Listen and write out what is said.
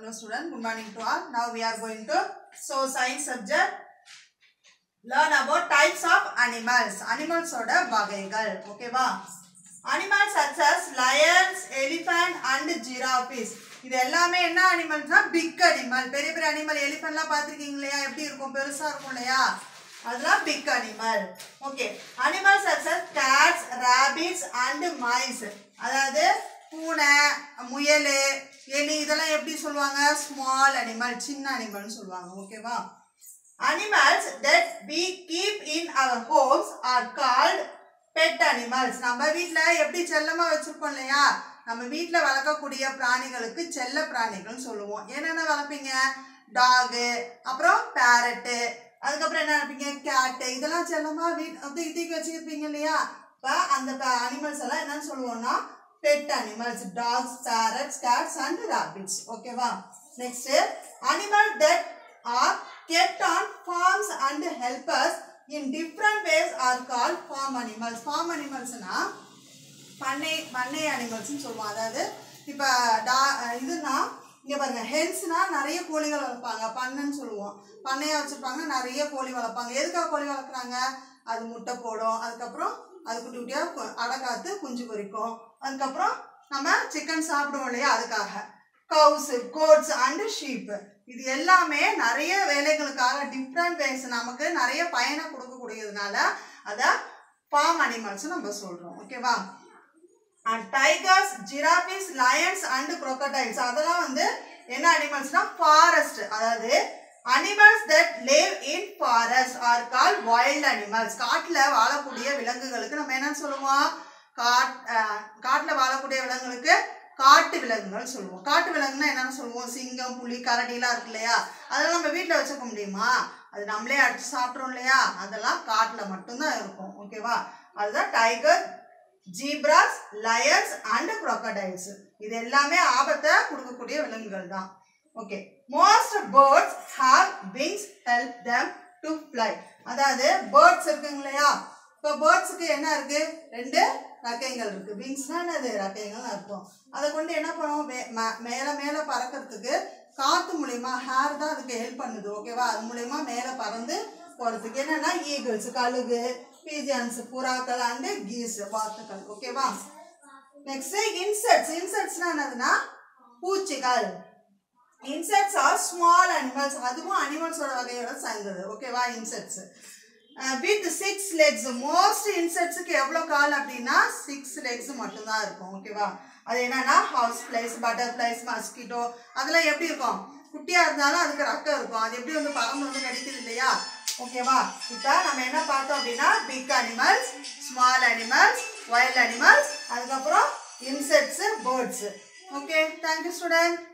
Hello student, good morning to all. Now we are going to so science subject. Learn about types of animals. Animals ஓட வகைகள் ஓகேவா animals such as lions, elephant and giraffes இது எல்லாமே என்ன அனிமல்ஸ்னா big animal பெரிய பெரிய animal எலிஃபென்ட்லாம் பார்த்துருக்கீங்க இல்லையா எப்படி இருக்கும் பெருசா இருக்கும் இல்லையா அதெல்லாம் big animal okay animals such as cats, rabbits and mice அதாவது பூனை முயல் எலி இதெல்லாம் எப்படி சொல்லுவாங்க ஸ்மால் அனிமல் சின்ன அனிமல்னு சொல்லுவாங்க ஓகேவா animals that we keep in our homes are called pet animals நம்ம வீட்டில் எப்படி செல்லமாக வச்சுருப்போம் இல்லையா நம்ம வீட்டில் வளர்க்கக்கூடிய பிராணிகளுக்கு செல்ல பிராணிகள்னு சொல்லுவோம் என்னென்ன வளர்ப்பீங்க டாகு அப்புறம் பேரட்டு அதுக்கப்புறம் என்ன வளர்ப்பீங்க கேட்டு இதெல்லாம் செல்லமாக வீட் அப்படி தூக்கி வச்சுருப்பீங்க இல்லையா இப்போ அந்த அனிமல்ஸ் எல்லாம் என்னன்னு சொல்லுவோம்னா pet animals dogs parrots cats and rabbits ஓகேவா next animal that are kept on farms and helpers in different ways are call farm animals farm அனிமல்ஸ்னா பண்ணை பண்ணை அனிமல்ஸ்னு சொல்லுவோம் அதாவது இப்போ டா இதுனா இங்கே பாருங்க ஹென்ஸ்னா நிறைய கோழிகள் வளர்ப்பாங்க பண்ணைன்னு சொல்லுவோம் பண்ணையாக வச்சுருப்பாங்க நிறைய கோழி வளர்ப்பாங்க எதுக்காக கோழி வளர்க்குறாங்க அது முட்டை போடும் அதுக்கப்புறம் அது குட்டி குட்டியாக அடை காத்து குஞ்சு பொரிக்கும் அதுக்கப்புறம் நம்ம சிக்கன் சாப்பிடுவோம் இல்லையா அதுக்காக கவுஸ் கோட்ஸ் அண்டு ஷீப்பு இது எல்லாமே நிறைய வேலைகளுக்காக டிஃப்ரெண்ட் வேஸ் நமக்கு நிறைய பயனை கொடுக்கக்கூடியதுனால அதை ஃபார்ம் அனிமல்ஸ் நம்ம சொல்கிறோம் ஓகேவா and tigers giraffes lions and crocodiles அதெல்லாம் வந்து என்ன அனிமல்ஸ்னா ஃபாரஸ்ட் அதாவது animals that live in forest are call wild animals காட்டில் வாழக்கூடிய விலங்குகளுக்கு நம்ம என்ன சொல்லுவோம் காட் காட்டில் வாழக்கூடிய விலங்குகளுக்கு காட்டு விலங்குகள் சொல்லுவோம் காட்டு விலங்குனா என்னென்னு சொல்லுவோம் சிங்கம் புலி கரடிலாம் இருக்கு இல்லையா அதெல்லாம் நம்ம வீட்டில் வச்சுக்க முடியுமா அது நம்மளே அடிச்சு சாப்பிட்றோம் இல்லையா அதெல்லாம் காட்டில் மட்டும்தான் இருக்கும் ஓகேவா அதுதான் tiger zebras lions and crocodiles இது எல்லாமே ஆபத்தை கொடுக்கக்கூடிய விலங்குகள் தான் okay most birds have wings help them to fly அதாவது பேர்ட்ஸ் இருக்குங்க இல்லையா இப்போ பேர்ட்ஸுக்கு என்ன இருக்கு ரெண்டு ரக்கைகள் இருக்கு விங்ஸ்னா என்னது ரக்கைகள் அர்த்தம் அதை கொண்டு என்ன பண்ணுவோம் மே ம- மேலே மேலே பறக்கிறதுக்கு காற்று மூலியமா ஹேர் தான் அதுக்கு ஹெல்ப் பண்ணுது ஓகேவா அது மூலியமா மேலே பறந்து போகிறதுக்கு என்னன்னா ஈகிள்ஸ் கழுகு பீஜன்ஸ் புறாக்கள் அண்டு கீஸ் வாத்துக்கள் ஓகேவா நெக்ஸ்ட் இன்செக்ட்ஸ் இன்செக்ட்ஸ்னா என்னதுன்னா பூச்சிகள் இன்செக்ட்ஸ் ஆர் ஸ்மால் அனிமல்ஸ் அதுவும் அனிமல்ஸோட வகையோட சேர்ந்தது ஓகேவா insects with six legs most இன்செக்ட்ஸுக்கு எவ்வளோ கால் அப்படின்னா சிக்ஸ் லெக்ஸ் மட்டும்தான் இருக்கும் ஓகேவா அது என்னன்னா ஹவுஸ் ஃப்ளைஸ் பட்டர்ஃப்ளைஸ் மஸ்கிட்டோ அதெல்லாம் எப்படி இருக்கும் குட்டியாக இருந்தாலும் அதுக்கு ரக்கம் இருக்கும் அது எப்படி வந்து பறந்து வந்து கடிக்குது இல்லையா ஓகேவா இப்போ நம்ம என்ன பார்த்தோம் அப்படின்னா big animals small animals wild animals அதுக்கப்புறம் insects birds okay thank you student